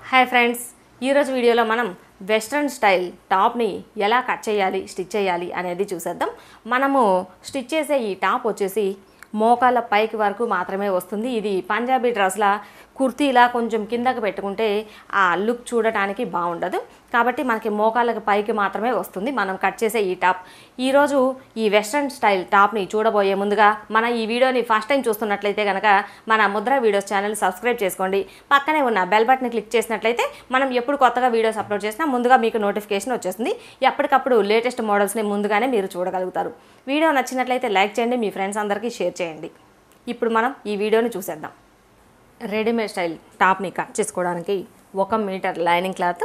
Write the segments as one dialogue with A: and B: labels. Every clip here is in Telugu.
A: హాయ్ ఫ్రెండ్స్ ఈరోజు వీడియోలో మనం వెస్ట్రన్ స్టైల్ టాప్ని ఎలా కట్ చేయాలి స్టిచ్ చేయాలి అనేది చూసేద్దాం మనము స్టిచ్ చేసే ఈ టాప్ వచ్చేసి మోకాళ్ళ పైకి వరకు మాత్రమే వస్తుంది ఇది పంజాబీ డ్రెస్లా కుర్తీలా కొంచెం కిందకి పెట్టుకుంటే ఆ లుక్ చూడటానికి బాగుండదు కాబట్టి మనకి మోకాళ్ళకి పైకి మాత్రమే వస్తుంది మనం కట్ చేసే ఈ టాప్ ఈరోజు ఈ వెస్ట్రన్ స్టైల్ టాప్ని చూడబోయే ముందుగా మన ఈ వీడియోని ఫస్ట్ టైం చూస్తున్నట్లయితే కనుక మన ముద్ర వీడియోస్ ఛానల్ సబ్స్క్రైబ్ చేసుకోండి పక్కనే ఉన్న బెల్ బటన్ క్లిక్ చేసినట్లయితే మనం ఎప్పుడు కొత్తగా వీడియోస్ అప్లోడ్ చేసినా ముందుగా మీకు నోటిఫికేషన్ వచ్చేస్తుంది ఎప్పటికప్పుడు లేటెస్ట్ మోడల్స్ని ముందుగానే మీరు చూడగలుగుతారు వీడియో నచ్చినట్లయితే లైక్ చేయండి మీ ఫ్రెండ్స్ అందరికీ షేర్ చేయండి ఇప్పుడు మనం ఈ వీడియోని చూసేద్దాం రెడీమేడ్ స్టైల్ టాప్ని కట్ చేసుకోవడానికి ఒక మీటర్ లైనింగ్ క్లాత్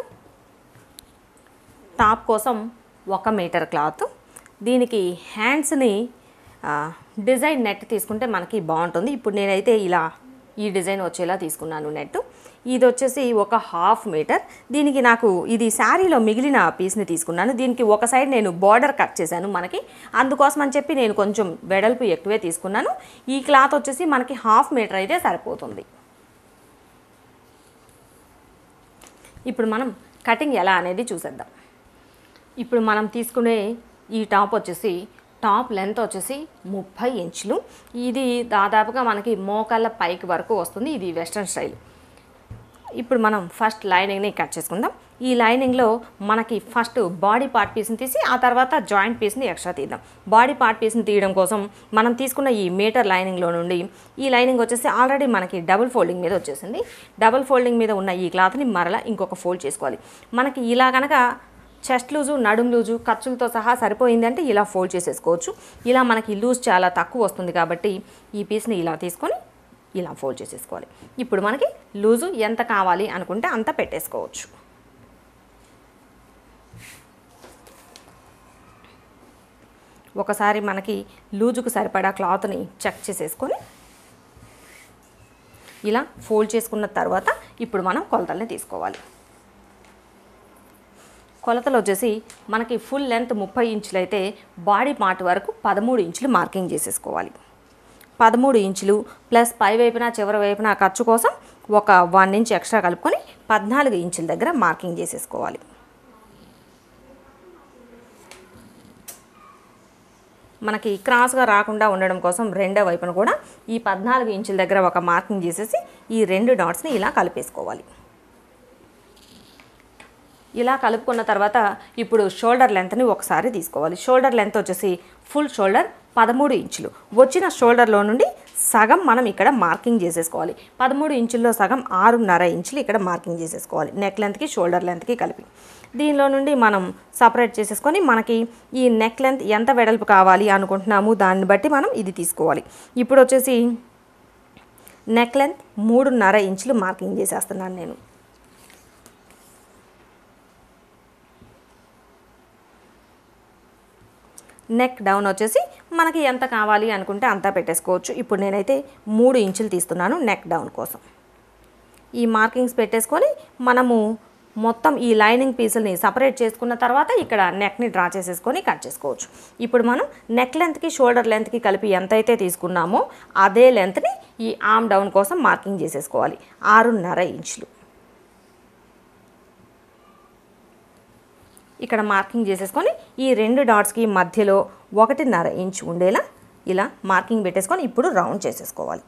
A: టాప్ కోసం ఒక మీటర్ క్లాత్ దీనికి హ్యాండ్స్ని ఆ, డిజైన్ నెట్ తీసుకుంటే మనకి బాగుంటుంది ఇప్పుడు నేనైతే ఇలా ఈ డిజైన్ వచ్చేలా తీసుకున్నాను నెట్ ఇది వచ్చేసి ఒక హాఫ్ మీటర్ దీనికి నాకు ఇది శారీలో మిగిలిన పీస్ని తీసుకున్నాను దీనికి ఒక సైడ్ నేను బార్డర్ కట్ చేశాను మనకి అందుకోసం అని చెప్పి నేను కొంచెం వెడల్పు ఎక్కువే తీసుకున్నాను ఈ క్లాత్ వచ్చేసి మనకి హాఫ్ మీటర్ అయితే సరిపోతుంది ఇప్పుడు మనం కటింగ్ ఎలా అనేది చూసేద్దాం ఇప్పుడు మనం తీసుకునే ఈ టాప్ వచ్చేసి టాప్ లెంత్ వచ్చేసి ముప్పై ఇంచులు ఇది దాదాపుగా మనకి మోకాళ్ళ పైకి వరకు వస్తుంది ఇది వెస్ట్రన్ స్టైల్ ఇప్పుడు మనం ఫస్ట్ లైనింగ్ని కట్ చేసుకుందాం ఈ లైనింగ్లో మనకి ఫస్ట్ బాడీ పార్ట్ పీస్ని తీసి ఆ తర్వాత జాయింట్ పీస్ని ఎక్స్ట్రా తీద్దాం బాడీ పార్ట్ పీస్ని తీయడం కోసం మనం తీసుకున్న ఈ మీటర్ లైనింగ్లో నుండి ఈ లైనింగ్ వచ్చేసి ఆల్రెడీ మనకి డబుల్ ఫోల్డింగ్ మీద వచ్చేసింది డబుల్ ఫోల్డింగ్ మీద ఉన్న ఈ క్లాత్ని మరలా ఇంకొక ఫోల్డ్ చేసుకోవాలి మనకి ఇలా కనుక చెస్ట్ లూజు నడుం లూజు ఖర్చులతో సహా సరిపోయింది అంటే ఇలా ఫోల్డ్ చేసేసుకోవచ్చు ఇలా మనకి లూజ్ చాలా తక్కువ వస్తుంది కాబట్టి ఈ పీస్ని ఇలా తీసుకొని ఇలా ఫోల్డ్ చేసేసుకోవాలి ఇప్పుడు మనకి లూజు ఎంత కావాలి అనుకుంటే అంత పెట్టేసుకోవచ్చు ఒకసారి మనకి లూజుకు సరిపడా క్లాత్ని చెక్ చేసేసుకొని ఇలా ఫోల్డ్ చేసుకున్న తర్వాత ఇప్పుడు మనం కొలతల్ని తీసుకోవాలి కొలతలు వచ్చేసి మనకి ఫుల్ లెంత్ ముప్పై ఇంచులు అయితే బాడీ పార్ట్ వరకు పదమూడు ఇంచులు మార్కింగ్ చేసేసుకోవాలి పదమూడు ఇంచులు ప్లస్ పై వైపున చివరి వైపున ఖర్చు కోసం ఒక వన్ ఇంచ్ ఎక్స్ట్రా కలుపుకొని పద్నాలుగు ఇంచుల దగ్గర మార్కింగ్ చేసేసుకోవాలి మనకి క్రాస్గా రాకుండా ఉండడం కోసం రెండో వైపున కూడా ఈ పద్నాలుగు ఇంచుల దగ్గర ఒక మార్కింగ్ చేసేసి ఈ రెండు డాట్స్ని ఇలా కలిపేసుకోవాలి ఇలా కలుపుకున్న తర్వాత ఇప్పుడు షోల్డర్ లెంత్ని ఒకసారి తీసుకోవాలి షోల్డర్ లెంత్ వచ్చేసి ఫుల్ షోల్డర్ పదమూడు ఇంచులు వచ్చిన షోల్డర్లో నుండి సగం మనం ఇక్కడ మార్కింగ్ చేసేసుకోవాలి పదమూడు ఇంచుల్లో సగం ఆరున్నర ఇంచులు ఇక్కడ మార్కింగ్ చేసేసుకోవాలి నెక్ లెంత్కి షోల్డర్ లెంత్కి కలిపి దీనిలో నుండి మనం సపరేట్ చేసేసుకొని మనకి ఈ నెక్ లెంత్ ఎంత వెడల్పు కావాలి అనుకుంటున్నాము దాన్ని బట్టి మనం ఇది తీసుకోవాలి ఇప్పుడు వచ్చేసి నెక్ లెంత్ మూడున్నర ఇంచులు మార్కింగ్ చేసేస్తున్నాను నేను నెక్ డౌన్ వచ్చేసి మనకి ఎంత కావాలి అనుకుంటే అంతా పెట్టేసుకోవచ్చు ఇప్పుడు నేనైతే మూడు ఇంచులు తీస్తున్నాను నెక్ డౌన్ కోసం ఈ మార్కింగ్స్ పెట్టేసుకొని మనము మొత్తం ఈ లైనింగ్ పీసుల్ని సపరేట్ చేసుకున్న తర్వాత ఇక్కడ నెక్ని డ్రా చేసేసుకొని కట్ చేసుకోవచ్చు ఇప్పుడు మనం నెక్ లెంత్కి షోల్డర్ లెంత్కి కలిపి ఎంతైతే తీసుకున్నామో అదే లెంత్ని ఈ ఆమ్ డౌన్ కోసం మార్కింగ్ చేసేసుకోవాలి ఆరున్నర ఇంచులు ఇక్కడ మార్కింగ్ చేసేసుకొని ఈ రెండు డాట్స్కి మధ్యలో ఒకటిన్నర ఇంచ్ ఉండేలా ఇలా మార్కింగ్ పెట్టేసుకొని ఇప్పుడు రౌండ్ చేసేసుకోవాలి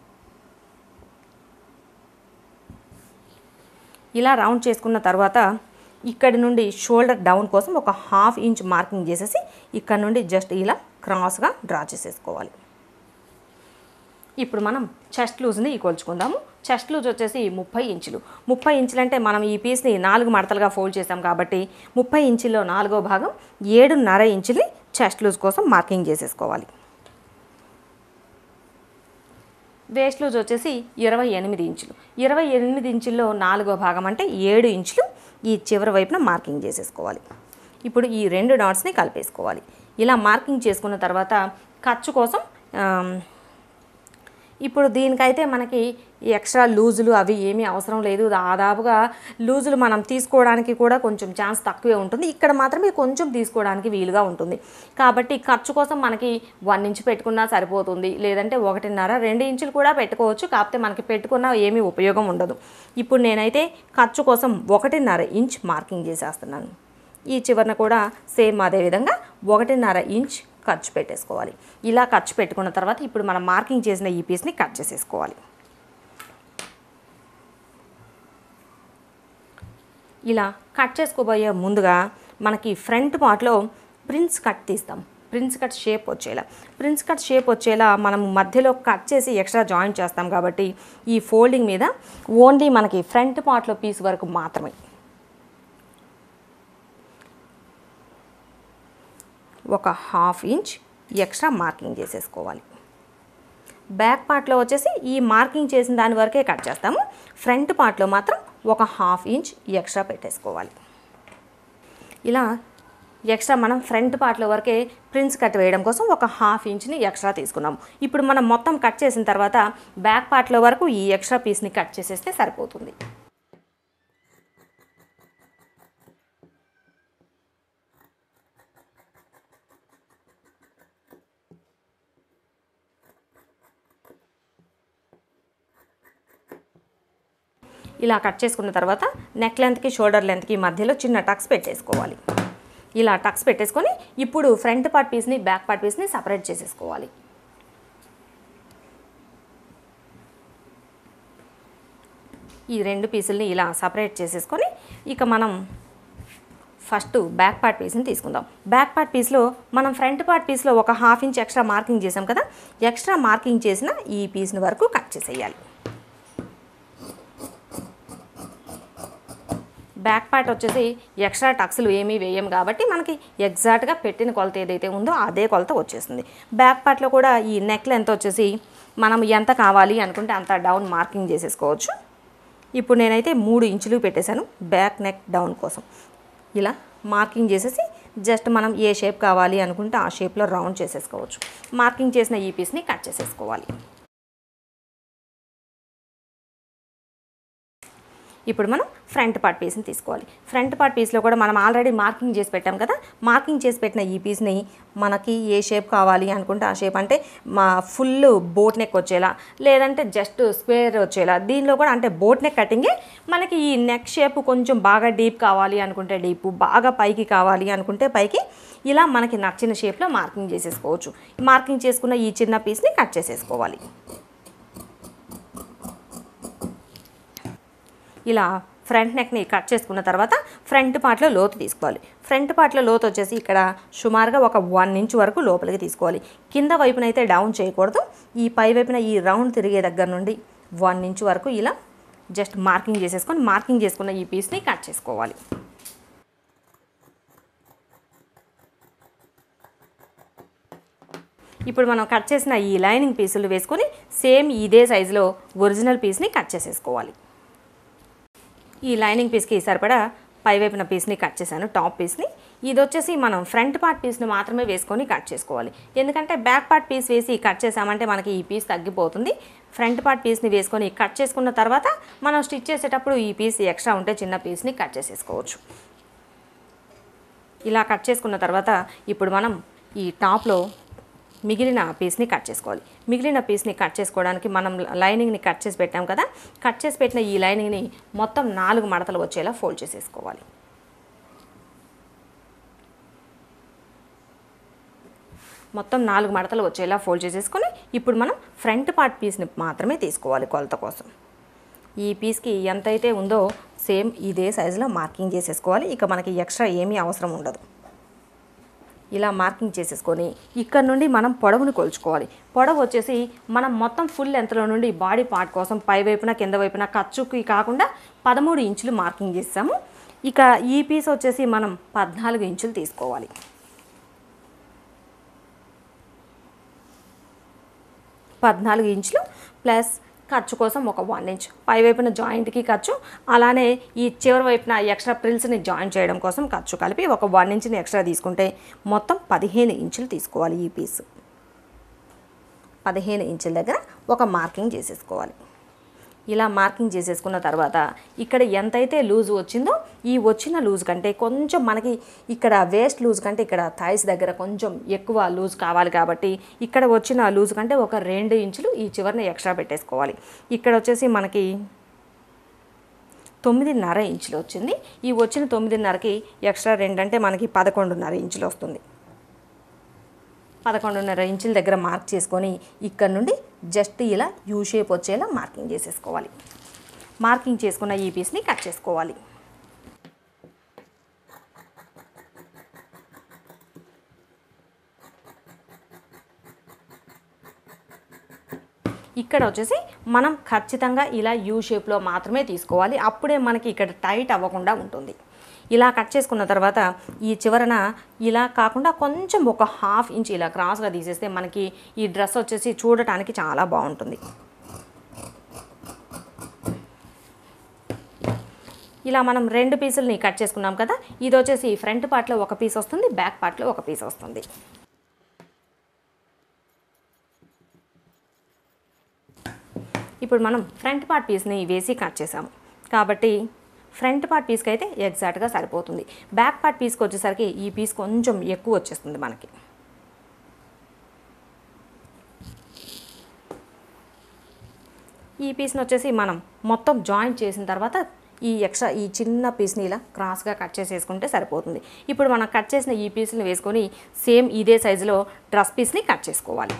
A: ఇలా రౌండ్ చేసుకున్న తర్వాత ఇక్కడి నుండి షోల్డర్ డౌన్ కోసం ఒక హాఫ్ ఇంచ్ మార్కింగ్ చేసేసి ఇక్కడ నుండి జస్ట్ ఇలా క్రాస్గా డ్రా చేసేసుకోవాలి ఇప్పుడు మనం చెస్ట్ లూజ్ని కొలుచుకుందాము చెస్ట్ లూజ్ వచ్చేసి ముప్పై ఇంచులు ముప్పై ఇంచులు అంటే మనం ఈ పీస్ని నాలుగు మడతలుగా ఫోల్డ్ చేసాం కాబట్టి ముప్పై ఇంచుల్లో నాలుగో భాగం ఏడున్నర ఇంచుని చెస్ట్ లూజ్ కోసం మార్కింగ్ చేసేసుకోవాలి వేస్ట్ లూజ్ వచ్చేసి ఇరవై ఎనిమిది ఇంచులు ఇరవై ఎనిమిది ఇంచుల్లో నాలుగో భాగం అంటే ఏడు ఇంచులు ఈ చివరి వైపున మార్కింగ్ చేసేసుకోవాలి ఇప్పుడు ఈ రెండు డాట్స్ని కలిపేసుకోవాలి ఇలా మార్కింగ్ చేసుకున్న తర్వాత ఖర్చు కోసం ఆమ్, ఇప్పుడు దీనికైతే మనకి ఎక్స్ట్రా లూజులు అవి ఏమీ అవసరం లేదు దాదాపుగా లూజులు మనం తీసుకోవడానికి కూడా కొంచెం ఛాన్స్ తక్కువే ఉంటుంది ఇక్కడ మాత్రమే కొంచెం తీసుకోవడానికి వీలుగా ఉంటుంది కాబట్టి ఖర్చు కోసం మనకి వన్ ఇంచ్ పెట్టుకున్నా సరిపోతుంది లేదంటే ఒకటిన్నర రెండు ఇంచులు కూడా పెట్టుకోవచ్చు కాకపోతే మనకి పెట్టుకున్నా ఏమీ ఉపయోగం ఉండదు ఇప్పుడు నేనైతే ఖర్చు కోసం ఒకటిన్నర ఇంచ్ మార్కింగ్ చేసేస్తున్నాను ఈ చివరన కూడా సేమ్ అదే విధంగా ఒకటిన్నర ఇంచ్ ఖర్చు పెట్టేసుకోవాలి ఇలా ఖర్చు పెట్టుకున్న తర్వాత ఇప్పుడు మనం మార్కింగ్ చేసిన ఈ పీస్ని కట్ చేసేసుకోవాలి ఇలా కట్ చేసుకోబోయే ముందుగా మనకి ఫ్రంట్ పార్ట్లో ప్రిన్స్ కట్ తీస్తాం ప్రిన్స్ కట్ షేప్ వచ్చేలా ప్రిన్స్ కట్ షేప్ వచ్చేలా మనం మధ్యలో కట్ చేసి ఎక్స్ట్రా జాయిన్ చేస్తాం కాబట్టి ఈ ఫోల్డింగ్ మీద ఓన్లీ మనకి ఫ్రంట్ పార్ట్లో పీస్ వరకు మాత్రమే ఒక హాఫ్ ఇంచ్ ఎక్స్ట్రా మార్కింగ్ చేసేసుకోవాలి బ్యాక్ పార్ట్లో వచ్చేసి ఈ మార్కింగ్ చేసిన దాని వరకే కట్ చేస్తాము ఫ్రంట్ పార్ట్లో మాత్రం ఒక హాఫ్ ఇంచ్ ఎక్స్ట్రా పెట్టేసుకోవాలి ఇలా ఎక్స్ట్రా మనం ఫ్రంట్ పార్ట్లో వరకే ప్రిన్స్ కట్ వేయడం కోసం ఒక హాఫ్ ఇంచ్ని ఎక్స్ట్రా తీసుకున్నాము ఇప్పుడు మనం మొత్తం కట్ చేసిన తర్వాత బ్యాక్ పార్ట్లో వరకు ఈ ఎక్స్ట్రా పీస్ని కట్ చేసేస్తే సరిపోతుంది ఇలా కట్ చేసుకున్న తర్వాత నెక్ లెంత్కి షోల్డర్ లెంత్కి మధ్యలో చిన్న టక్స్ పెట్టేసుకోవాలి ఇలా టక్స్ పెట్టేసుకొని ఇప్పుడు ఫ్రంట్ పార్ట్ పీస్ని బ్యాక్ పార్ట్ పీస్ని సపరేట్ చేసేసుకోవాలి ఈ రెండు పీసుల్ని ఇలా సపరేట్ చేసేసుకొని ఇక మనం ఫస్ట్ బ్యాక్ పార్ట్ పీస్ని తీసుకుందాం బ్యాక్ పార్ట్ పీస్లో మనం ఫ్రంట్ పార్ట్ పీస్లో ఒక హాఫ్ ఇంచ్ ఎక్స్ట్రా మార్కింగ్ చేసాం కదా ఎక్స్ట్రా మార్కింగ్ చేసిన ఈ పీస్ని వరకు కట్ చేసేయాలి బ్యాక్ పార్ట్ వచ్చేసి ఎక్స్ట్రా టక్స్లు ఏమీ వేయం కాబట్టి మనకి ఎగ్జాక్ట్గా పెట్టిన కొలత ఏదైతే ఉందో అదే కొలత వచ్చేస్తుంది బ్యాక్ పార్ట్లో కూడా ఈ నెక్ లెంత్ వచ్చేసి మనం ఎంత కావాలి అనుకుంటే అంత డౌన్ మార్కింగ్ చేసేసుకోవచ్చు ఇప్పుడు నేనైతే మూడు ఇంచులు పెట్టేశాను బ్యాక్ నెక్ డౌన్ కోసం ఇలా మార్కింగ్ చేసేసి జస్ట్ మనం ఏ షేప్ కావాలి అనుకుంటే ఆ షేప్లో రౌండ్ చేసేసుకోవచ్చు మార్కింగ్ చేసిన ఈ పీస్ని కట్ చేసేసుకోవాలి ఇప్పుడు మనం ఫ్రంట్ పార్ట్ పీస్ని తీసుకోవాలి ఫ్రంట్ పార్ట్ పీస్లో కూడా మనం ఆల్రెడీ మార్కింగ్ చేసి పెట్టాం కదా మార్కింగ్ చేసి పెట్టిన ఈ పీస్ని మనకి ఏ షేప్ కావాలి అనుకుంటే ఆ షేప్ అంటే మా ఫుల్ బోట్ నెక్ వచ్చేలా లేదంటే జస్ట్ స్క్వేర్ వచ్చేలా దీనిలో కూడా అంటే బోట్ నెక్ కటింగే మనకి ఈ నెక్ షేప్ కొంచెం బాగా డీప్ కావాలి అనుకుంటే డీప్ బాగా పైకి కావాలి అనుకుంటే పైకి ఇలా మనకి నచ్చిన షేప్లో మార్కింగ్ చేసేసుకోవచ్చు మార్కింగ్ చేసుకున్న ఈ చిన్న పీస్ని కట్ చేసేసుకోవాలి ఇలా ఫ్రంట్ నెక్ని కట్ చేసుకున్న తర్వాత ఫ్రంట్ పార్ట్లో లోతు తీసుకోవాలి ఫ్రంట్ పార్ట్లో లోతు వచ్చేసి ఇక్కడ సుమారుగా ఒక వన్ ఇంచ్ వరకు లోపలికి తీసుకోవాలి కింద వైపున అయితే డౌన్ చేయకూడదు ఈ పై వైపున ఈ రౌండ్ తిరిగే దగ్గర నుండి వన్ ఇంచ్ వరకు ఇలా జస్ట్ మార్కింగ్ చేసేసుకొని మార్కింగ్ చేసుకున్న ఈ పీస్ని కట్ చేసుకోవాలి ఇప్పుడు మనం కట్ చేసిన ఈ లైనింగ్ పీసులు వేసుకొని సేమ్ ఇదే సైజులో ఒరిజినల్ పీస్ని కట్ చేసేసుకోవాలి ఈ లైనింగ్ పీస్కి సరిపడా పైవైపున పీస్ని కట్ చేశాను టాప్ పీస్ని ఇది వచ్చేసి మనం ఫ్రంట్ పార్ట్ పీస్ని మాత్రమే వేసుకొని కట్ చేసుకోవాలి ఎందుకంటే బ్యాక్ పార్ట్ పీస్ వేసి కట్ చేసామంటే మనకి ఈ పీస్ తగ్గిపోతుంది ఫ్రంట్ పార్ట్ పీస్ని వేసుకొని కట్ చేసుకున్న తర్వాత మనం స్టిచ్ చేసేటప్పుడు ఈ పీస్ ఎక్స్ట్రా ఉంటే చిన్న పీస్ని కట్ చేసేసుకోవచ్చు ఇలా కట్ చేసుకున్న తర్వాత ఇప్పుడు మనం ఈ టాప్లో మిగిలిన పీస్ని కట్ చేసుకోవాలి మిగిలిన పీస్ని కట్ చేసుకోవడానికి మనం లైనింగ్ని కట్ చేసి పెట్టాం కదా కట్ చేసి పెట్టిన ఈ లైనింగ్ని మొత్తం నాలుగు మడతలు వచ్చేలా ఫోల్డ్ చేసేసుకోవాలి మొత్తం నాలుగు మడతలు వచ్చేలా ఫోల్డ్ చేసేసుకొని ఇప్పుడు మనం ఫ్రంట్ పార్ట్ పీస్ని మాత్రమే తీసుకోవాలి కొలత కోసం ఈ పీస్కి ఎంతైతే ఉందో సేమ్ ఇదే సైజులో మార్కింగ్ చేసేసుకోవాలి ఇక మనకి ఎక్స్ట్రా ఏమీ అవసరం ఉండదు ఇలా మార్కింగ్ చేసేసుకొని ఇక్కడ నుండి మనం పొడవును కొలుచుకోవాలి పొడవు వచ్చేసి మనం మొత్తం ఫుల్ లెంత్లో నుండి బాడీ పార్ట్ కోసం పై వైపున కింద వైపున ఖర్చుకి కాకుండా పదమూడు ఇంచులు మార్కింగ్ చేస్తాము ఇక ఈ పీస్ వచ్చేసి మనం పద్నాలుగు ఇంచులు తీసుకోవాలి పద్నాలుగు ఇంచులు ప్లస్ ఖర్చు కోసం ఒక వన్ ఇంచ్ పై వైపున జాయింట్కి ఖర్చు అలానే ఈ చివరి వైపున ఎక్స్ట్రా ప్రిల్స్ని జాయిన్ చేయడం కోసం ఖర్చు కలిపి ఒక వన్ ఇంచ్ని ఎక్స్ట్రా తీసుకుంటే మొత్తం పదిహేను ఇంచులు తీసుకోవాలి ఈ పీస్ పదిహేను ఇంచుల దగ్గర ఒక మార్కింగ్ చేసేసుకోవాలి ఇలా మార్కింగ్ చేసేసుకున్న తర్వాత ఇక్కడ ఎంతైతే లూజ్ వచ్చిందో ఈ వచ్చిన లూజ్ కంటే కొంచెం మనకి ఇక్కడ వేస్ట్ లూజ్ కంటే ఇక్కడ థైస్ దగ్గర కొంచెం ఎక్కువ లూజ్ కావాలి కాబట్టి ఇక్కడ వచ్చిన లూజ్ కంటే ఒక రెండు ఇంచులు ఈ చివరిని ఎక్స్ట్రా పెట్టేసుకోవాలి ఇక్కడ వచ్చేసి మనకి తొమ్మిదిన్నర ఇంచులు వచ్చింది ఈ వచ్చిన తొమ్మిదిన్నరకి ఎక్స్ట్రా రెండు అంటే మనకి పదకొండున్నర ఇంచులు వస్తుంది పదకొండున్నర ఇంచుల దగ్గర మార్క్ చేసుకొని ఇక్కడ నుండి జస్ట్ ఇలా యూ షేప్ వచ్చేలా మార్కింగ్ చేసేసుకోవాలి మార్కింగ్ చేసుకున్న ఈ పీస్ని కట్ చేసుకోవాలి ఇక్కడ వచ్చేసి మనం ఖచ్చితంగా ఇలా యూ షేప్లో మాత్రమే తీసుకోవాలి అప్పుడే మనకి ఇక్కడ టైట్ అవ్వకుండా ఉంటుంది ఇలా కట్ చేసుకున్న తర్వాత ఈ చివరన ఇలా కాకుండా కొంచెం ఒక హాఫ్ ఇంచ్ ఇలా క్రాస్గా తీసేస్తే మనకి ఈ డ్రెస్ వచ్చేసి చూడటానికి చాలా బాగుంటుంది ఇలా మనం రెండు పీసులని కట్ చేసుకున్నాం కదా ఇది వచ్చేసి ఫ్రంట్ పార్ట్లో ఒక పీస్ వస్తుంది బ్యాక్ పార్ట్లో ఒక పీస్ వస్తుంది ఇప్పుడు మనం ఫ్రంట్ పార్ట్ పీస్ని వేసి కట్ చేసాము కాబట్టి ఫ్రంట్ పార్ట్ పీస్కి అయితే ఎగ్జాక్ట్గా సరిపోతుంది బ్యాక్ పార్ట్ పీస్కి వచ్చేసరికి ఈ పీస్ కొంచెం ఎక్కువ వచ్చేస్తుంది మనకి ఈ పీస్ని వచ్చేసి మనం మొత్తం జాయింట్ చేసిన తర్వాత ఈ ఎక్స్ట్రా ఈ చిన్న పీస్ని ఇలా క్రాస్గా కట్ చేసేసుకుంటే సరిపోతుంది ఇప్పుడు మనం కట్ చేసిన ఈ పీస్ని వేసుకొని సేమ్ ఇదే సైజులో డ్రెస్ పీస్ని కట్ చేసుకోవాలి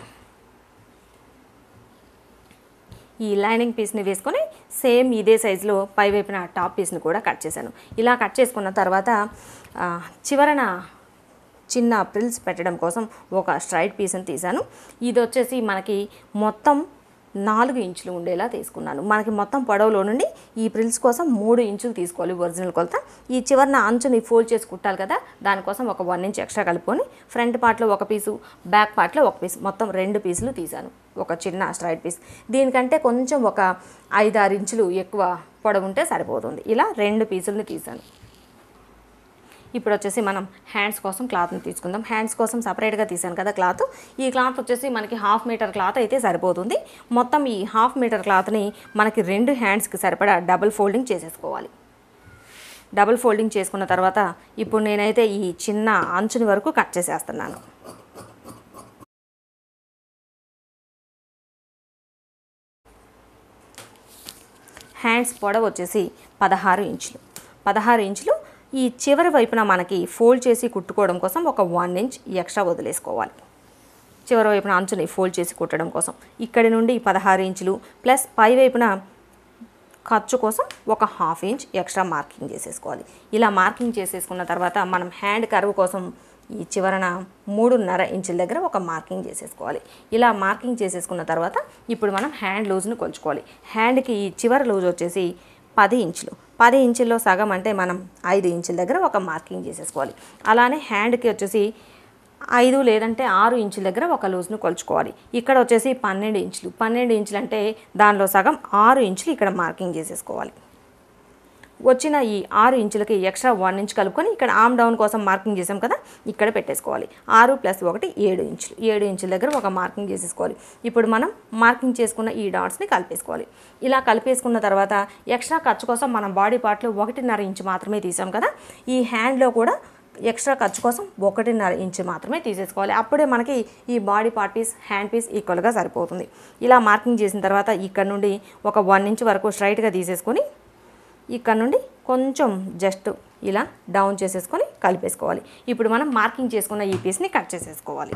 A: ఈ లైనింగ్ పీస్ని వేసుకొని సేమ్ ఇదే సైజులో పై వైపున టాప్ పీస్ని కూడా కట్ చేశాను ఇలా కట్ చేసుకున్న తర్వాత ఆ, చివరన చిన్న ప్రిల్స్ పెట్టడం కోసం ఒక స్ట్రైట్ పీస్ని తీశాను ఇది వచ్చేసి మనకి మొత్తం నాలుగు ఇంచులు ఉండేలా తీసుకున్నాను మనకి మొత్తం పొడవులో నుండి ఈ ప్రిల్స్ కోసం మూడు ఇంచులు తీసుకోవాలి ఒరిజినల్ కొలత ఈ చివరన అంచుని ఫోల్డ్ చేసి కుట్టాలి కదా దానికోసం ఒక వన్ ఇంచ్ ఎక్స్ట్రా కలుపుకొని ఫ్రంట్ పార్ట్లో ఒక పీసు బ్యాక్ పార్ట్లో ఒక పీస్ మొత్తం రెండు పీసులు తీశాను ఒక చిన్న స్ట్రైట్ పీస్ దీనికంటే కొంచెం ఒక ఐదారు ఇంచులు ఎక్కువ పొడవు ఉంటే సరిపోతుంది ఇలా రెండు పీసులని తీశాను ఇప్పుడు వచ్చేసి మనం హ్యాండ్స్ కోసం క్లాత్ని తీసుకుందాం హ్యాండ్స్ కోసం సపరేట్గా తీసాను కదా క్లాత్ ఈ క్లాత్ వచ్చేసి మనకి హాఫ్ మీటర్ క్లాత్ అయితే సరిపోతుంది మొత్తం ఈ హాఫ్ మీటర్ క్లాత్ని మనకి రెండు హ్యాండ్స్కి సరిపడా డబుల్ ఫోల్డింగ్ చేసేసుకోవాలి డబుల్ ఫోల్డింగ్ చేసుకున్న తర్వాత ఇప్పుడు నేనైతే ఈ చిన్న అంచుని వరకు కట్ చేసేస్తున్నాను హ్యాండ్స్ పొడవు వచ్చేసి పదహారు ఇంచులు పదహారు ఇంచులు ఈ చివరి వైపున మనకి ఫోల్డ్ చేసి కుట్టుకోవడం కోసం ఒక వన్ ఇంచ్ ఎక్స్ట్రా వదిలేసుకోవాలి చివరి వైపున అంచుని ఫోల్డ్ చేసి కుట్టడం కోసం ఇక్కడి నుండి పదహారు ఇంచులు ప్లస్ పై వైపున ఖర్చు కోసం ఒక హాఫ్ ఇంచ్ ఎక్స్ట్రా మార్కింగ్ చేసేసుకోవాలి ఇలా మార్కింగ్ చేసేసుకున్న తర్వాత మనం హ్యాండ్ కర్వ్ కోసం ఈ చివరన మూడున్నర ఇంచుల దగ్గర ఒక మార్కింగ్ చేసేసుకోవాలి ఇలా మార్కింగ్ చేసేసుకున్న తర్వాత ఇప్పుడు మనం హ్యాండ్ లూజ్ని కొలుచుకోవాలి హ్యాండ్కి ఈ చివరి లూజ్ వచ్చేసి పది ఇంచులు పది ఇంచుల్లో సగం అంటే మనం ఐదు ఇంచుల దగ్గర ఒక మార్కింగ్ చేసేసుకోవాలి అలానే హ్యాండ్కి వచ్చేసి ఐదు లేదంటే ఆరు ఇంచుల దగ్గర ఒక లూజ్ను కొలుచుకోవాలి ఇక్కడ వచ్చేసి పన్నెండు ఇంచులు పన్నెండు ఇంచులు అంటే దానిలో సగం ఆరు ఇంచులు ఇక్కడ మార్కింగ్ చేసేసుకోవాలి వచ్చిన ఈ ఆరు ఇంచులకి ఎక్స్ట్రా వన్ ఇంచ్ కలుపుకొని ఇక్కడ ఆమ్ డౌన్ కోసం మార్కింగ్ చేసాం కదా ఇక్కడ పెట్టేసుకోవాలి ఆరు ప్లస్ ఒకటి ఏడు ఇంచులు ఏడు ఇంచుల దగ్గర ఒక మార్కింగ్ చేసేసుకోవాలి ఇప్పుడు మనం మార్కింగ్ చేసుకున్న ఈ డాట్స్ని కలిపేసుకోవాలి ఇలా కలిపేసుకున్న తర్వాత ఎక్స్ట్రా ఖర్చు కోసం మనం బాడీ పార్ట్లో ఒకటిన్నర ఇంచు మాత్రమే తీసాం కదా ఈ హ్యాండ్లో కూడా ఎక్స్ట్రా ఖర్చు కోసం ఒకటిన్నర ఇంచు మాత్రమే తీసేసుకోవాలి అప్పుడే మనకి ఈ body part piece hand piece ఈక్వల్గా సరిపోతుంది ఇలా మార్కింగ్ చేసిన తర్వాత ఇక్కడ నుండి ఒక వన్ ఇంచ్ వరకు స్ట్రైట్గా తీసేసుకొని ఇక్కడ నుండి కొంచెం జస్ట్ ఇలా డౌన్ చేసేసుకొని కలిపేసుకోవాలి ఇప్పుడు మనం మార్కింగ్ చేసుకున్న ఈ పీస్ని కట్ చేసేసుకోవాలి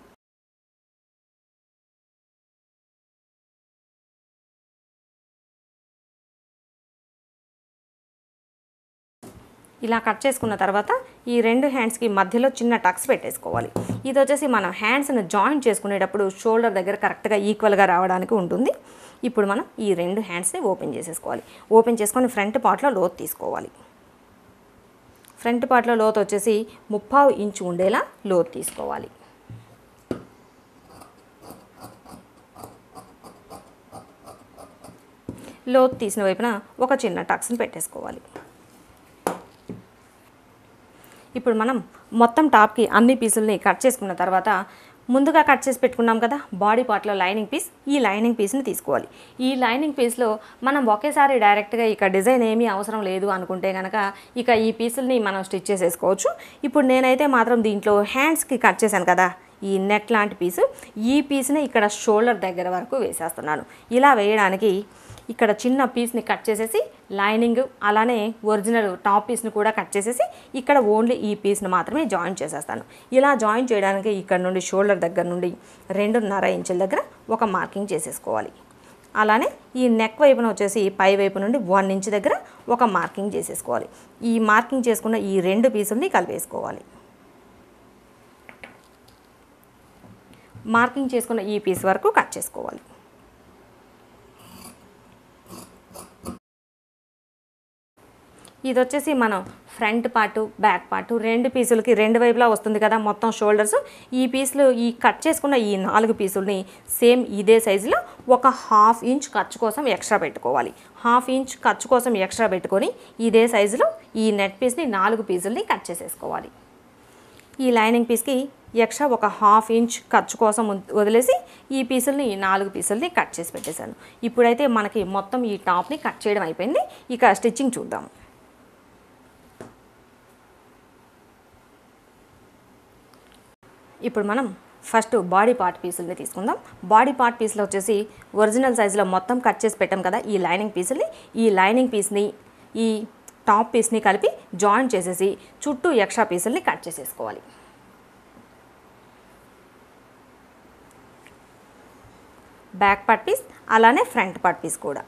A: ఇలా కట్ చేసుకున్న తర్వాత ఈ రెండు హ్యాండ్స్కి మధ్యలో చిన్న టక్స్ పెట్టేసుకోవాలి ఇది వచ్చేసి మనం హ్యాండ్స్ని జాయింట్ చేసుకునేటప్పుడు షోల్డర్ దగ్గర కరెక్ట్గా ఈక్వల్గా రావడానికి ఉంటుంది ఇప్పుడు మనం ఈ రెండు హ్యాండ్స్ని ఓపెన్ చేసేసుకోవాలి ఓపెన్ చేసుకొని ఫ్రంట్ పార్ట్లో లోతు తీసుకోవాలి ఫ్రంట్ పార్ట్లో లోతు వచ్చేసి ముప్పావు ఇంచు ఉండేలా లోతు తీసుకోవాలి లోతు తీసిన వైపున ఒక చిన్న టక్స్ని పెట్టేసుకోవాలి ఇప్పుడు మనం మొత్తం టాప్కి అన్ని పీసుల్ని కట్ చేసుకున్న తర్వాత ముందుగా కట్ చేసి పెట్టుకున్నాం కదా బాడీ పార్ట్లో లైనింగ్ పీస్ ఈ లైనింగ్ పీస్ని తీసుకోవాలి ఈ లైనింగ్ పీస్లో మనం ఒకేసారి డైరెక్ట్గా ఇక డిజైన్ ఏమీ అవసరం లేదు అనుకుంటే కనుక ఇక ఈ పీసుల్ని మనం స్టిచ్ చేసేసుకోవచ్చు ఇప్పుడు నేనైతే మాత్రం దీంట్లో హ్యాండ్స్కి కట్ చేశాను కదా ఈ నెట్ లాంటి పీసు ఈ పీస్ని ఇక్కడ షోల్డర్ దగ్గర వరకు వేసేస్తున్నాను ఇలా వేయడానికి ఇక్కడ చిన్న పీస్ని కట్ చేసేసి లైనింగ్ అలానే ఒరిజినల్ టాప్ పీస్ని కూడా కట్ చేసేసి ఇక్కడ ఓన్లీ ఈ పీస్ని మాత్రమే జాయిన్ చేసేస్తాను ఇలా జాయిన్ చేయడానికి ఇక్కడ నుండి షోల్డర్ దగ్గర నుండి రెండున్నర ఇంచుల దగ్గర ఒక మార్కింగ్ చేసేసుకోవాలి అలానే ఈ నెక్ వైపున వచ్చేసి పై వైపు నుండి వన్ ఇంచ్ దగ్గర ఒక మార్కింగ్ చేసేసుకోవాలి ఈ మార్కింగ్ చేసుకున్న ఈ రెండు పీసుల్ని కలిపేసుకోవాలి మార్కింగ్ చేసుకున్న ఈ పీస్ వరకు కట్ చేసుకోవాలి ఇది వచ్చేసి మనం ఫ్రంట్ పార్టు బ్యాక్ పార్టు రెండు పీసులకి రెండు వైపులా వస్తుంది కదా మొత్తం షోల్డర్స్ ఈ పీసులు ఈ కట్ చేసుకున్న ఈ నాలుగు పీసుల్ని సేమ్ ఇదే సైజులో ఒక హాఫ్ ఇంచ్ ఖర్చు కోసం ఎక్స్ట్రా పెట్టుకోవాలి హాఫ్ ఇంచ్ ఖర్చు కోసం ఎక్స్ట్రా పెట్టుకొని ఇదే సైజులో ఈ నెట్ పీస్ని నాలుగు పీసుల్ని కట్ చేసేసుకోవాలి ఈ లైనింగ్ పీస్కి ఎక్స్ట్రా ఒక హాఫ్ ఇంచ్ ఖర్చు కోసం ఉం- వదిలేసి ఈ పీసుల్ని ఈ నాలుగు పీసుల్ని కట్ చేసి పెట్టేశాను ఇప్పుడైతే మనకి మొత్తం ఈ టాప్ని కట్ చేయడం అయిపోయింది ఇక స్టిచ్చింగ్ చూద్దాం ఇప్పుడు మనం ఫస్ట్ బాడీ పార్ట్ పీసుల్ని తీసుకుందాం బాడీ పార్ట్ పీస్లో వచ్చేసి ఒరిజినల్ సైజులో మొత్తం కట్ చేసి పెట్టాం కదా ఈ లైనింగ్ పీసుల్ని ఈ లైనింగ్ పీస్ని ఈ టాప్ పీస్ని కలిపి జాయిన్ చేసేసి చుట్టూ ఎక్స్ట్రా పీసుల్ని కట్ చేసేసుకోవాలి బ్యాక్ పార్ట్ పీస్ అలానే ఫ్రంట్ పార్ట్ పీస్ కూడా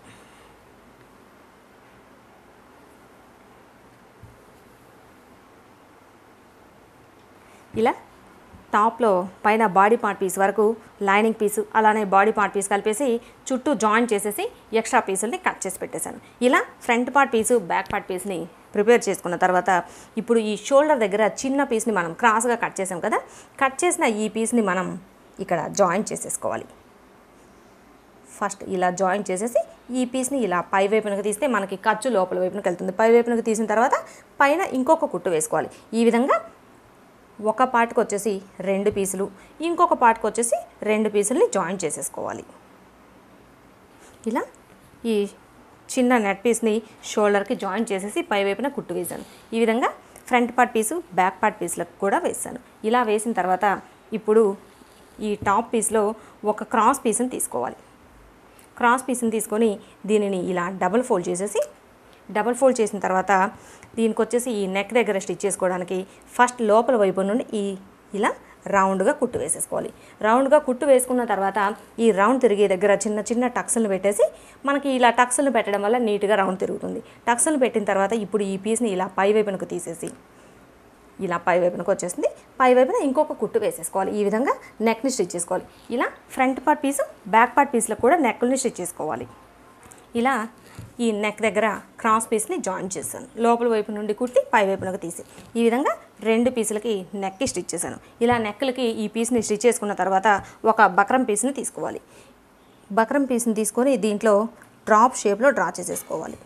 A: ఇలా టాప్లో పైన బాడీ పార్ట్ పీస్ వరకు లైనింగ్ పీసు అలానే బాడీ పార్ట్ పీస్ కలిపేసి చుట్టూ జాయిన్ చేసేసి ఎక్స్ట్రా పీసుల్ని కట్ చేసి పెట్టేశాను ఇలా front part piece back part పీస్ని ప్రిపేర్ చేసుకున్న తర్వాత ఇప్పుడు ఈ షోల్డర్ దగ్గర చిన్న పీస్ని మనం క్రాస్గా కట్ చేసాం కదా కట్ చేసిన ఈ పీస్ని మనం ఇక్కడ జాయిన్ చేసేసుకోవాలి ఫస్ట్ ఇలా జాయిన్ చేసేసి ఈ పీస్ని ఇలా పై వైపునకు తీస్తే మనకి ఖర్చు లోపల వైపునకు వెళ్తుంది పై వైపునకు తీసిన తర్వాత పైన ఇంకొక కుట్టు వేసుకోవాలి ఈ విధంగా ఒక పార్ట్కి వచ్చేసి రెండు పీసులు ఇంకొక పార్ట్కి వచ్చేసి రెండు పీసుల్ని జాయిన్ చేసేసుకోవాలి ఇలా ఈ చిన్న నెట్ పీస్ని షోల్డర్కి జాయిన్ చేసేసి పై వైపున కుట్టు వేశాను ఈ విధంగా front part piece back part పీస్లకు కూడా వేసాను ఇలా వేసిన తర్వాత ఇప్పుడు ఈ టాప్ పీస్లో ఒక క్రాస్ పీస్ని తీసుకోవాలి క్రాస్ పీస్ని తీసుకొని దీనిని ఇలా డబుల్ ఫోల్డ్ చేసేసి డబుల్ ఫోల్డ్ చేసిన తర్వాత దీనికి వచ్చేసి ఈ నెక్ దగ్గర స్టిచ్ చేసుకోవడానికి ఫస్ట్ లోపల వైపు నుండి ఈ ఇలా రౌండ్గా కుట్టు వేసేసుకోవాలి రౌండ్గా కుట్టు వేసుకున్న తర్వాత ఈ రౌండ్ తిరిగే దగ్గర చిన్న చిన్న టక్స్లు పెట్టేసి మనకి ఇలా టక్స్లు పెట్టడం వల్ల నీట్గా రౌండ్ తిరుగుతుంది టక్స్లు పెట్టిన తర్వాత ఇప్పుడు ఈ పీస్ని ఇలా పై వైపునకు తీసేసి ఇలా పై వైపునకు వచ్చేసింది పై వైపున ఇంకొక కుట్టు వేసేసుకోవాలి ఈ విధంగా నెక్ని స్టిచ్ చేసుకోవాలి ఇలా front part piece back part పీస్లో కూడా నెక్ని స్టిచ్ చేసుకోవాలి ఇలా ఈ నెక్ దగ్గర క్రాస్ పీస్ని జాయిన్ చేశాను లోపల వైపు నుండి కుట్టి పై వైపునకు తీసి ఈ విధంగా రెండు పీసులకి నెక్కి స్టిచ్ చేశాను ఇలా నెక్లకి ఈ పీస్ని స్టిచ్ చేసుకున్న తర్వాత ఒక బక్రం పీస్ని తీసుకోవాలి బక్రం పీస్ని తీసుకొని దీంట్లో డ్రాప్ షేప్లో డ్రా చేసేసుకోవాలి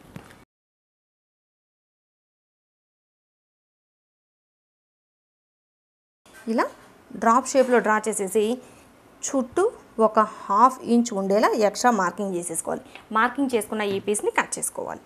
A: ఇలా డ్రాప్ షేప్లో డ్రా చేసేసి చుట్టూ ఒక హాఫ్ ఇంచ్ ఉండేలా ఎక్స్ట్రా మార్కింగ్ చేసేసుకోవాలి మార్కింగ్ చేసుకున్న ఈ పీస్ని కట్ చేసుకోవాలి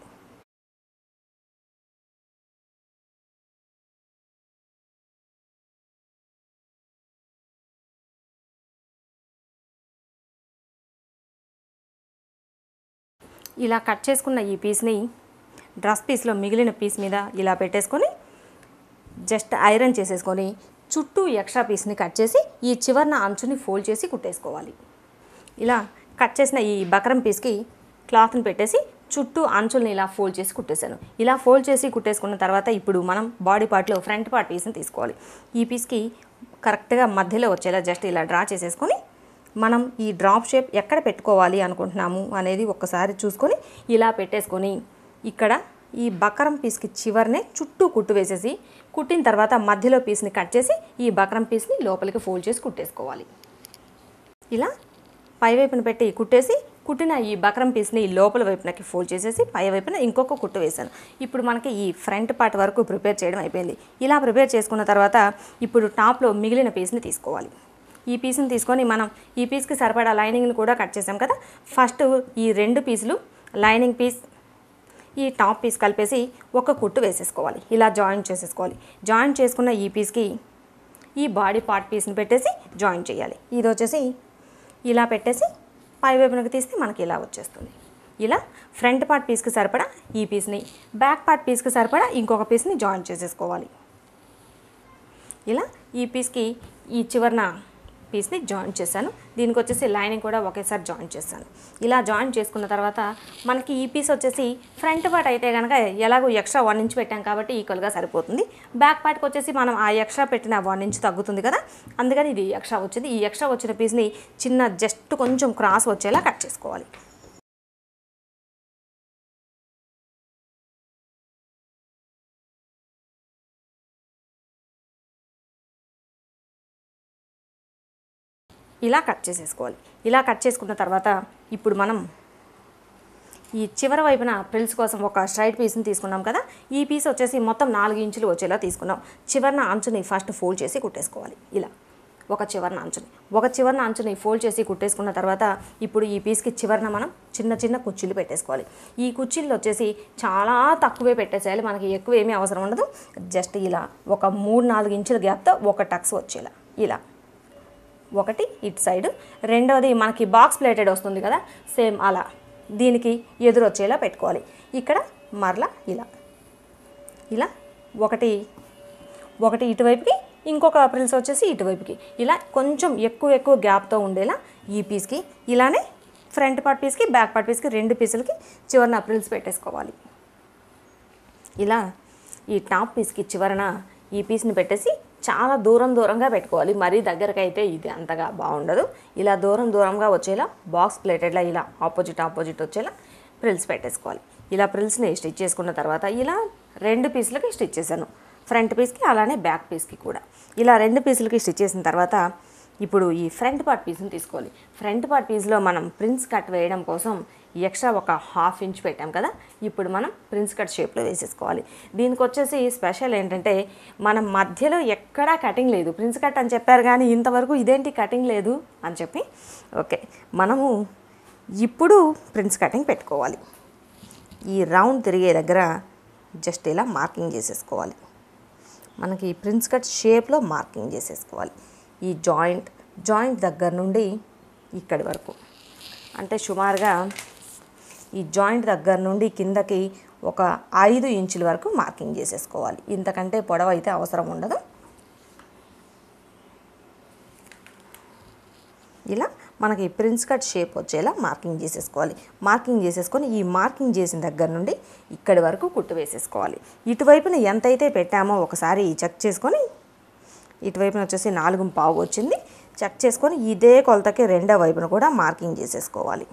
A: ఇలా కట్ చేసుకున్న ఈ పీస్ని డ్రెస్ పీస్లో మిగిలిన పీస్ మీద ఇలా పెట్టేసుకొని జస్ట్ ఐరన్ చేసేసుకొని చుట్టూ ఎక్స్ట్రా పీస్ని కట్ చేసి ఈ చివరన అంచుని ఫోల్డ్ చేసి కుట్టేసుకోవాలి ఇలా కట్ చేసిన ఈ బకరం పీస్కి క్లాత్ని పెట్టేసి చుట్టూ అంచుల్ని ఇలా ఫోల్డ్ చేసి కుట్టేశాను ఇలా ఫోల్డ్ చేసి కుట్టేసుకున్న తర్వాత ఇప్పుడు మనం బాడీ పార్ట్లో ఫ్రంట్ పార్ట్ పీస్ని తీసుకోవాలి ఈ పీస్కి కరెక్ట్గా మధ్యలో వచ్చేలా జస్ట్ ఇలా డ్రా చేసేసుకొని మనం ఈ డ్రాప్ షేప్ ఎక్కడ పెట్టుకోవాలి అనుకుంటున్నాము అనేది ఒక్కసారి చూసుకొని ఇలా పెట్టేసుకొని ఇక్కడ ఈ బకరం పీస్కి చివరనే చుట్టూ కుట్టు వేసేసి కుట్టిన తర్వాత మధ్యలో పీస్ని కట్ చేసి ఈ బకరం పీస్ని లోపలికి ఫోల్డ్ చేసి కుట్టేసుకోవాలి ఇలా పై వైపున పెట్టి కుట్టేసి కుట్టిన ఈ బకరం పీస్ని లోపల వైపునకి ఫోల్డ్ చేసేసి పై వైపున ఇంకొక కుట్టు వేశాను ఇప్పుడు మనకి ఈ ఫ్రంట్ పార్ట్ వరకు ప్రిపేర్ చేయడం అయిపోయింది ఇలా ప్రిపేర్ చేసుకున్న తర్వాత ఇప్పుడు టాప్లో మిగిలిన పీస్ని తీసుకోవాలి ఈ పీస్ని తీసుకొని మనం ఈ పీస్కి సరిపడా లైనింగ్ని కూడా కట్ చేసాం కదా ఫస్ట్ ఈ రెండు పీసులు లైనింగ్ పీస్ ఈ టాప్ పీస్ కలిపేసి ఒక కుట్టు వేసేసుకోవాలి ఇలా జాయిన్ చేసేసుకోవాలి జాయిన్ చేసుకున్న ఈ పీస్కి ఈ బాడీ పార్ట్ పీస్ని పెట్టేసి జాయిన్ చేయాలి ఇది వచ్చేసి ఇలా పెట్టేసి పై వైపునకు తీస్తే మనకి ఇలా వచ్చేస్తుంది ఇలా ఫ్రంట్ పార్ట్ పీస్కి సరిపడా ఈ పీస్ని బ్యాక్ పార్ట్ పీస్కి సరిపడా ఇంకొక పీస్ని జాయిన్ చేసేసుకోవాలి ఇలా ఈ పీస్కి ఈ చివరన పీస్ని జాయిన్ చేశాను దీనికి వచ్చేసి లైనింగ్ కూడా ఒకేసారి జాయిన్ చేశాను ఇలా జాయిన్ చేసుకున్న తర్వాత మనకి ఈ పీస్ వచ్చేసి ఫ్రంట్ పార్ట్ అయితే కనుక ఎలాగో ఎక్స్ట్రా వన్ ఇంచ్ పెట్టాం కాబట్టి ఈక్వల్గా సరిపోతుంది బ్యాక్ పార్ట్కి వచ్చేసి మనం ఆ ఎక్స్ట్రా పెట్టిన వన్ ఇంచ్ తగ్గుతుంది కదా అందుకని ఇది ఎక్స్ట్రా వచ్చింది ఈ ఎక్స్ట్రా వచ్చిన పీస్ని చిన్న జస్ట్ కొంచెం క్రాస్ వచ్చేలా కట్ చేసుకోవాలి ఇలా కట్ చేసేసుకోవాలి ఇలా కట్ చేసుకున్న తర్వాత ఇప్పుడు మనం ఈ చివరి వైపున ప్రిల్స్ కోసం ఒక స్ట్రైట్ పీస్ని తీసుకున్నాం కదా ఈ పీస్ వచ్చేసి మొత్తం నాలుగు ఇంచులు వచ్చేలా తీసుకున్నాం చివరిన అంచుని ఫస్ట్ ఫోల్డ్ చేసి కుట్టేసుకోవాలి ఇలా ఒక చివరిన అంచుని ఒక చివరిన అంచుని ఫోల్డ్ చేసి కుట్టేసుకున్న తర్వాత ఇప్పుడు ఈ పీస్కి చివరన మనం చిన్న చిన్న కుర్చీలు పెట్టేసుకోవాలి ఈ కుర్చీలు వచ్చేసి చాలా తక్కువే పెట్టేసేయాలి మనకి ఎక్కువ ఏమీ అవసరం ఉండదు జస్ట్ ఇలా ఒక మూడు నాలుగు ఇంచుల గ్యాప్తో ఒక టక్స్ వచ్చేలా ఇలా ఒకటి ఇటు సైడ్ రెండవది మనకి బాక్స్ ప్లేటెడ్ వస్తుంది కదా సేమ్ అలా దీనికి ఎదురు వచ్చేలా పెట్టుకోవాలి ఇక్కడ మరలా ఇలా ఇలా ఒకటి ఒకటి ఇటువైపుకి ఇంకొక ప్రిల్స్ వచ్చేసి ఇటువైపుకి ఇలా కొంచెం ఎక్కువ ఎక్కువ గ్యాప్తో ఉండేలా ఈ పీస్కి ఇలానే ఫ్రంట్ పార్ట్ పీస్కి బ్యాక్ పార్ట్ పీస్కి రెండు పీసులకి చివరన ప్రిల్స్ పెట్టేసుకోవాలి ఇలా ఈ టాప్ పీస్కి చివరన ఈ పీస్ని పెట్టేసి చాలా దూరం దూరంగా పెట్టుకోవాలి మరీ దగ్గరకు అయితే ఇది అంతగా బాగుండదు ఇలా దూరం దూరంగా వచ్చేలా బాక్స్ ప్లేటెడ్లా ఇలా ఆపోజిట్ ఆపోజిట్ వచ్చేలా ప్రిల్స్ పెట్టేసుకోవాలి ఇలా ప్రిల్స్ని స్టిచ్ చేసుకున్న తర్వాత ఇలా రెండు పీసులకి స్టిచ్ చేశాను ఫ్రంట్ పీస్కి అలానే బ్యాక్ పీస్కి కూడా ఇలా రెండు పీసులకి స్టిచ్ చేసిన తర్వాత ఇప్పుడు ఈ ఫ్రంట్ పార్ట్ పీస్ని తీసుకోవాలి ఫ్రంట్ పార్ట్ పీస్లో మనం ప్రిన్స్ కట్ వేయడం కోసం ఎక్స్ట్రా ఒక హాఫ్ ఇంచ్ పెట్టాం కదా ఇప్పుడు మనం ప్రిన్స్ కట్ షేప్లో వేసేసుకోవాలి దీనికి వచ్చేసి స్పెషల్ ఏంటంటే మనం మధ్యలో ఎక్కడా కటింగ్ లేదు ప్రిన్స్ కట్ అని చెప్పారు కానీ ఇంతవరకు ఇదేంటి కటింగ్ లేదు అని చెప్పి ఓకే మనము ఇప్పుడు ప్రిన్స్ కటింగ్ పెట్టుకోవాలి ఈ రౌండ్ తిరిగే దగ్గర జస్ట్ ఇలా మార్కింగ్ చేసేసుకోవాలి మనకి ఈ ప్రిన్స్ కట్ షేప్లో మార్కింగ్ చేసేసుకోవాలి ఈ జాయింట్ జాయింట్ దగ్గర నుండి ఇక్కడి వరకు అంటే సుమారుగా ఈ జాయింట్ దగ్గర నుండి కిందకి ఒక ఐదు ఇంచుల వరకు మార్కింగ్ చేసేసుకోవాలి ఇంతకంటే పొడవు అయితే అవసరం ఉండదు ఇలా మనకి ప్రిన్స్ కట్ షేప్ వచ్చేలా మార్కింగ్ చేసేసుకోవాలి మార్కింగ్ చేసేసుకొని ఈ మార్కింగ్ చేసిన దగ్గర నుండి ఇక్కడి వరకు కుట్టు వేసేసుకోవాలి ఇటువైపున ఎంతైతే పెట్టామో ఒకసారి చెక్ చేసుకొని ఇటువైపున వచ్చేసి నాలుగు పావు వచ్చింది చెక్ చేసుకొని ఇదే కొలతకి రెండో వైపున కూడా మార్కింగ్ చేసేసుకోవాలి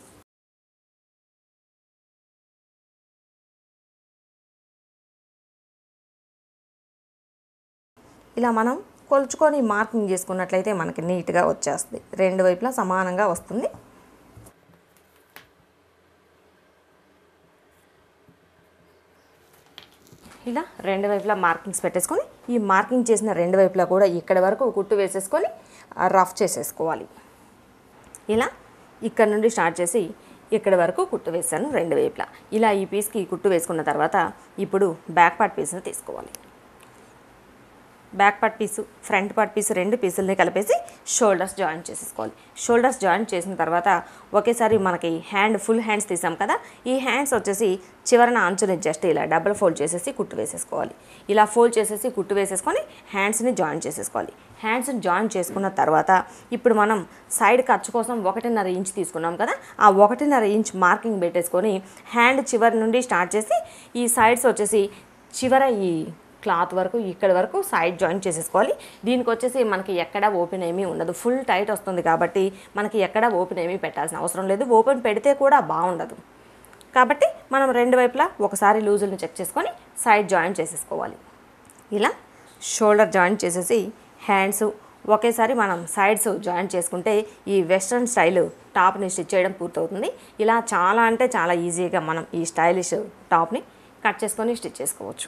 A: ఇలా మనం కొలుచుకొని మార్కింగ్ చేసుకున్నట్లయితే మనకి నీట్గా వచ్చేస్తుంది రెండు వైపులా సమానంగా వస్తుంది ఇలా రెండు వైపులా మార్కింగ్స్ పెట్టేసుకొని ఈ మార్కింగ్ చేసిన రెండు వైపులా కూడా ఇక్కడ వరకు కుట్టు వేసేసుకొని రఫ్ చేసేసుకోవాలి ఇలా ఇక్కడ నుండి స్టార్ట్ చేసి ఇక్కడ వరకు కుట్టు వేసాను రెండు వైపులా ఇలా ఈ పీస్కి కుట్టు వేసుకున్న తర్వాత ఇప్పుడు బ్యాక్ పార్ట్ పీస్ని తీసుకోవాలి back part piece front part piece రెండు పీసుల్ని కలిపేసి షోల్డర్స్ జాయిన్ చేసేసుకోవాలి షోల్డర్స్ జాయిన్ చేసిన తర్వాత ఒకేసారి మనకి హ్యాండ్ ఫుల్ హ్యాండ్స్ తీసాం కదా ఈ హ్యాండ్స్ వచ్చేసి చివరన అంచుని జస్ట్ ఇలా డబుల్ ఫోల్డ్ చేసేసి కుట్టు వేసేసుకోవాలి ఇలా ఫోల్డ్ చేసేసి కుట్టు వేసేసుకొని హ్యాండ్స్ని జాయిన్ చేసేసుకోవాలి హ్యాండ్స్ని జాయిన్ చేసుకున్న తర్వాత ఇప్పుడు మనం సైడ్ ఖర్చు కోసం ఒకటిన్నర ఇంచ్ తీసుకున్నాం కదా ఆ ఒకటిన్నర ఇంచ్ మార్కింగ్ పెట్టేసుకొని హ్యాండ్ చివరి నుండి స్టార్ట్ చేసి ఈ సైడ్స్ వచ్చేసి చివర ఈ క్లాత్ వరకు ఇక్కడ వరకు సైడ్ జాయిన్ చేసేసుకోవాలి దీనికి వచ్చేసి మనకి ఎక్కడ ఓపెన్ ఏమీ ఉండదు ఫుల్ టైట్ వస్తుంది కాబట్టి మనకి ఎక్కడ ఓపెన్ ఏమీ పెట్టాల్సిన అవసరం లేదు ఓపెన్ పెడితే కూడా బాగుండదు కాబట్టి మనం రెండు వైపులా ఒకసారి లూజుల్ని చెక్ చేసుకొని సైడ్ జాయిన్ చేసేసుకోవాలి ఇలా షోల్డర్ జాయిన్ చేసేసి హ్యాండ్స్ ఒకేసారి మనం సైడ్స్ జాయిన్ చేసుకుంటే ఈ వెస్ట్రన్ స్టైల్ టాప్ని స్టిచ్ చేయడం పూర్తవుతుంది ఇలా చాలా అంటే చాలా ఈజీగా మనం ఈ స్టైలిష్ టాప్ని కట్ చేసుకొని స్టిచ్ చేసుకోవచ్చు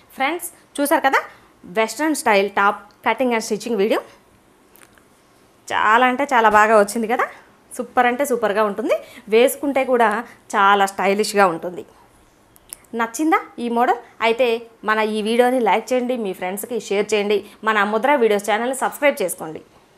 A: ఫ్రెండ్స్ చూసారు కదా western style top cutting and stitching video చాలా అంటే చాలా బాగా వచ్చింది కదా సూపర్ అంటే సూపర్గా ఉంటుంది వేసుకుంటే కూడా చాలా స్టైలిష్గా ఉంటుంది నచ్చిందా ఈ మోడల్ అయితే మన ఈ వీడియోని లైక్ చేయండి మీ ఫ్రెండ్స్కి షేర్ చేయండి మన ముద్ర వీడియోస్ ఛానల్ని సబ్స్క్రైబ్ చేసుకోండి